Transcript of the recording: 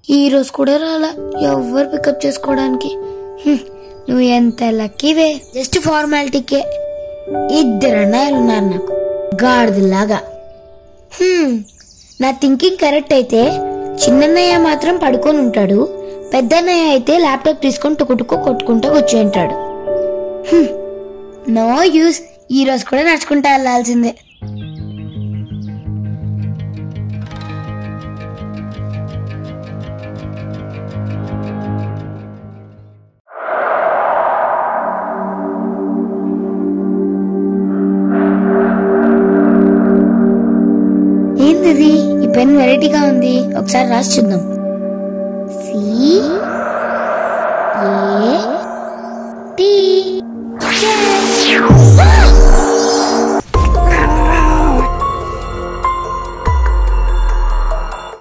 ఈ రోజు కూడా రాలా ఎవ్వరు పికప్ చేసుకోవడానికి హ్మ్, నువ్వు ఎంత లక్కీవే జస్ట్ ఫార్మాలిటీకే ఇద్దరు అన్నయ్యలు ఉన్నారు నాకు గాడిదలాగా హ్మ్, నా థింకింగ్ కరెక్ట్ అయితే చిన్నన్నయ్య మాత్రం పడుకొని ఉంటాడు పెద్దన్నయ్య అయితే ల్యాప్టాప్ తీసుకొని టుకుటుకు కొట్టుకుంటూ కూర్చుంటాడు నో యూస్ ఈ రోజు కూడా నడుచుకుంటా వెళ్ళాల్సిందే ఏంటిది ఈ పెన్ వెరైటీగా ఉంది ఒకసారి రాసి చూద్దాం సి ఏ టి